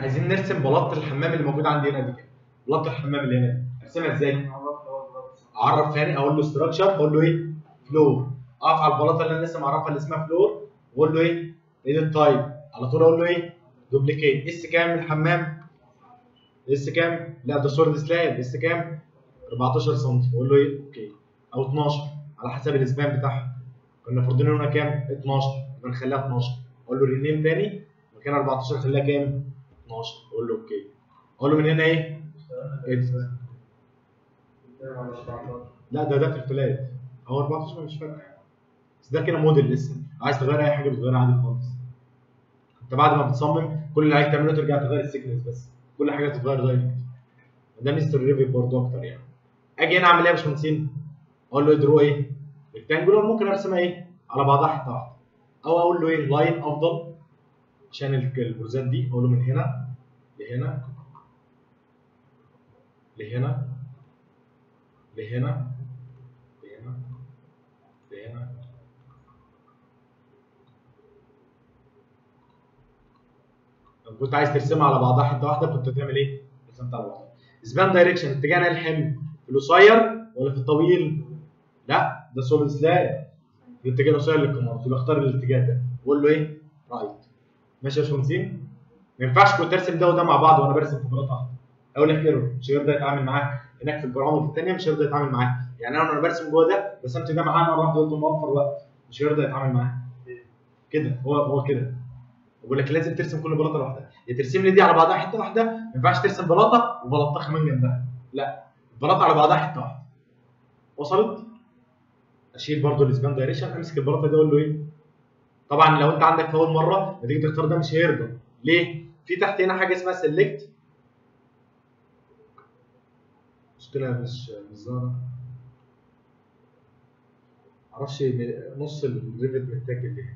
عايزين نرسم بلاطه الحمام اللي موجوده عندي هنا دي كده بلاطه الحمام اللي هنا دي ارسمها ازاي؟ اعرف ثاني اقول له ستراكشر اقول له ايه؟ فلور اقف على البلاطه اللي انا لسه معرفها اللي اسمها فلور واقول له ايه؟ ايه التايب على طول اقول له ايه؟ دوبليكيت اس كام الحمام؟ اس كام؟ لا ده سوليد سلاب اس كام؟ 14 سم اقول له ايه؟ اوكي او 12 على حسب الاسبان بتاعها كنا فاردين هنا كام؟ 12 يبقى نخليها 12 اقول له رينيم تاني مكان 14 خليها كام؟ 12 اقول له اوكي اقول له من هنا ايه؟ edit. لا ده ده في الفلات هو 14 مش فارق بس ده كده موديل لسه عايز تغير اي حاجه بتغيرها عادي خالص انت بعد ما بتصمم كل اللي عايز تعمله ترجع تغير السيكنس بس كل حاجه تتغير دايركت ده ميزه الريفيت برضه اكتر يعني اجي هنا اعمل ايه يا باشمهندسين؟ اقول له درو ايه؟ ريكتانجولار ممكن ارسمها ايه؟ على بعضها حته واحده او اقول له ايه؟ لاين افضل عشان البرزات دي اقول له من هنا لهنا لهنا لهنا لهنا لهنا لو كنت عايز ترسمها على بعضها حته واحده كنت تعمل ايه؟ رسمتها على بعضها. سبان دايركشن اتجاهنا الحمل في القصير ولا في الطويل؟ لا ده سوليد سلاب الاتجاه القصير للكاميرا يبقى اختار الاتجاه ده واقول له ايه؟ رايت ماشي يا باشمهندسين؟ ما ينفعش كنت ارسم ده وده مع بعض وانا برسم في بلاطه واحده اقول لك ايرور مش هيرضى يتعامل معاه هناك في البرامج الثانيه مش هيرضى يتعامل معاه يعني انا وانا برسم جوه ده رسمت ده معاه مره واحده قلت موفر وقت مش هيرضى يتعامل معاه كده هو هو كده بقول لك لازم ترسم كل بلاطه لوحدها يا ترسم لي دي على بعضها حته واحده ما ينفعش ترسم بلاطه وبلاطه كمان جنبها لا البلاطه على بعضها حته واحده وصلت اشيل برضو الاسبان دايركشن امسك البلاطه دي اقول له ايه طبعا لو انت عندك في اول مره ما تيجي تختار ده مش هيرضى ليه في تحت هنا حاجه اسمها سيلكت مشكله مش مش ظاهره معرفش نص الريفت متاكل ليه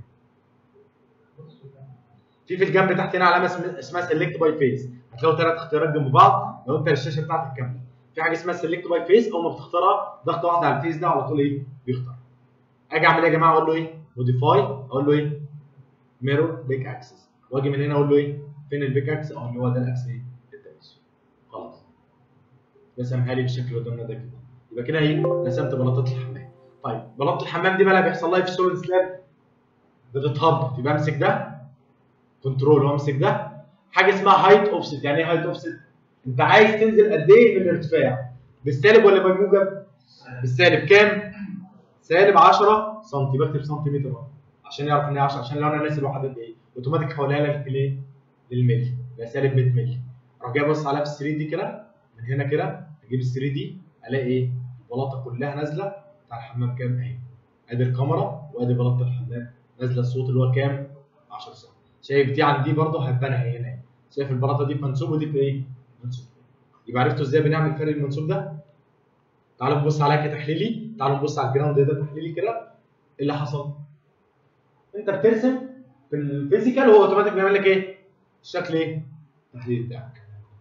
في في الجنب تحت هنا علامه اسم- اسمها سيلكت باي فيس هتلاقوا ثلاث اختيارات جنب بعض لو انت الشاشه بتاعتك كامله في حاجه اسمها سيلكت باي فيس اول ما بتختارها ضغطه واحده على الفيس ده على طول ايه بيختار اجي اعمل ايه يا جماعه اقول له ايه موديفاي اقول له ايه ميرور بيك اكسس واجي من هنا اقول له ايه فين البيك اكس اقول له هو ده الاكس ايه التناسب خلاص رسمها لي بالشكل اللي قدامنا ده كده يبقى كده ايه رسمت بلاطات الحمام طيب بلاطه الحمام دي بقى اللي بيحصل لها إيه في السوليد سلاب بتتهبط يبقى امسك ده كنترول وامسك ده حاجه اسمها هايت اوفست يعني ايه هايت اوفست انت عايز تنزل قد ايه من الارتفاع بالسالب ولا بالموجب بالسالب كام سالب 10 سم بكتب سنتيمتر اهو عشان يعرف ان هي 10 عشان لو انا ناسي الواحد قد ايه اوتوماتيك حولها لك ليه للملي يبقى سالب 100 ملي اروح جاي ابص عليها في 3 دي كده من هنا كده اجيب ال 3 دي الاقي ايه البلاطه كلها نازله بتاع الحمام كام اهي ادي الكاميرا وادي بلاطه الحمام نازله الصوت اللي هو كام 10 سم شايف دي عن دي برضه هتبان اهي هنا شايف البلاطه دي في منسوب ودي في ايه منسوب يبقى عرفتوا ازاي بنعمل فرق المنسوب ده تعالوا نبص عليها كتحليلي تعالوا نبص على الجراوند ده تحليلي كده ايه اللي حصل انت بترسم في الفيزيكال هو اوتوماتيك بيعمل لك ايه الشكل ايه التحليل بتاعك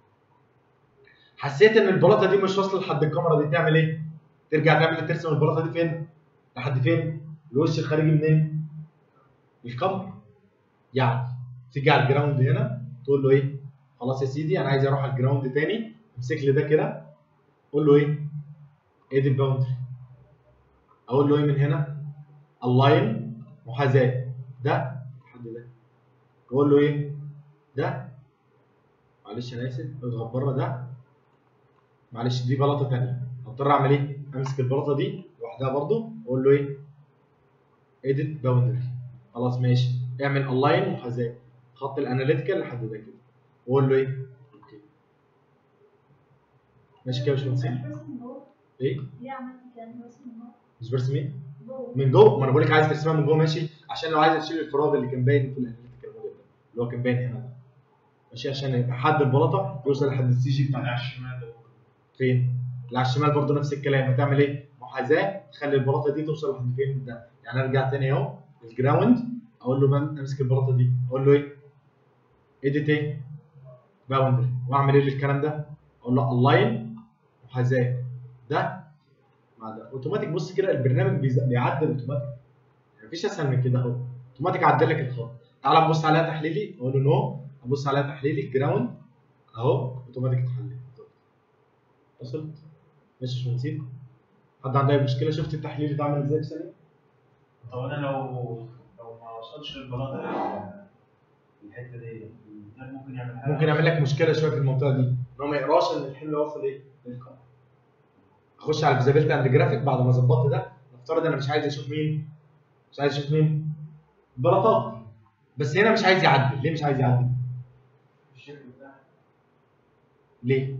حسيت ان البلاطه دي مش واصله لحد الكاميرا دي تعمل ايه ترجع تعمل ترسم البلاطه دي فين لحد فين الوش الخارجي منين الكاميرا يعني تيجي على الجراوند هنا تقول له ايه خلاص يا سيدي انا عايز اروح على الجراوند تاني امسك لي ده كده قول له ايه ايه الباوندري اقول له ايه من هنا اللاين محاذاه ده لحد ده اقول له ايه ده معلش انا اسف اضغط بره ده معلش دي بلاطه ثانيه هضطر اعمل ايه امسك البلاطه دي لوحدها برضو اقول له ايه اديت باوندري خلاص ماشي اعمل الاين محاذاه خط الاناليتيكال لحد ده كده واقول له ايه اوكي ماشي كده يا باشمهندس ايه ليه عملت كده بس من جوه؟ مش برسم ايه جوه. من جوه ما انا بقول لك عايز ترسمها من جوه ماشي عشان لو عايز اشيل الفراغ اللي كان باين في الاناليتيكال موديل ده اللي هو كان باين هنا ده ماشي عشان يبقى حد البلاطه يوصل لحد السي جي بتاع على الشمال ده فين؟ اللي على الشمال برضه نفس الكلام هتعمل ايه؟ محاذاه تخلي البلاطه دي توصل لحد فين ده يعني ارجع تاني اهو الجراوند اقول له بم- امسك البلاطه دي اقول له ايه؟ اديت ايه؟ باوندري واعمل ايه للكلام ده؟ اقول له الاين محاذاه ده مع ده اوتوماتيك بص كده البرنامج بيز- بيعدل اوتوماتيك مفيش اسهل من كده اهو اوتوماتيك عدل لك الخط تعال نبص عليها تحليلي اقول له نو ابص عليها تحليلي جراوند اهو اوتوماتيك اتحلل وصلت ماشي مش بنسيب حد عنده اي مشكله شفت التحليل ده عامل ازاي في ثانيه طب انا لو لو ما وصلش للبلاطه ال- الحته دي ده ممكن يعمل حاجه ممكن يعمل لك مشكله شويه في المنطقه دي ان هو ما يقراش ان الحمل واصل ايه للقاع اخش على الفيزابيلتي اند جرافيك بعد ما ظبطت ده نفترض انا مش عايز اشوف مين مش عايز اشوف مين البلاطات بس هنا مش عايز يعدل ليه مش عايز يعدل الشكل بتاعها ليه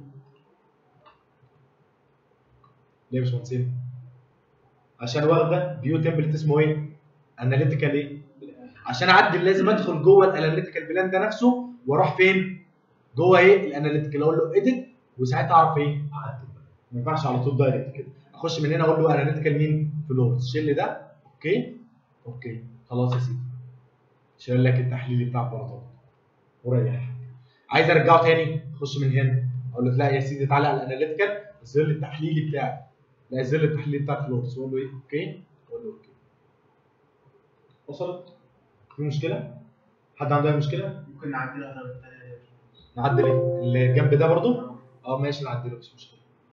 ليه مش مهندسين عشان واخده فيو تمبلت اسمه ايه اناليتيكال ايه عشان اعدل لازم ادخل جوه الاناليتيكال بلان ده نفسه واروح فين جوه ايه الاناليتيكال اقول له اديت وساعتها اعرف ايه اعدل ما ينفعش على طول دايركت كده اخش من هنا اقول له اناليتيكال مين فلورس شيل ده اوكي اوكي خلاص يا سيدي شيل لك التحليل بتاع البلاطات وريح عايز ارجعه تاني اخش من هنا اقول له لا يا سيدي تعالى على الاناليتيكال اظهر لي التحليلي بتاعي لا يظهر لي التحليل بتاع الفلورس اقول له ايه اوكي اقول له اوكي وصلت في مشكله حد عنده اي مشكله ممكن نعدلها طب التانية دي. نعدل ايه الجنب ده برضو اه ماشي نعدله مش مشكله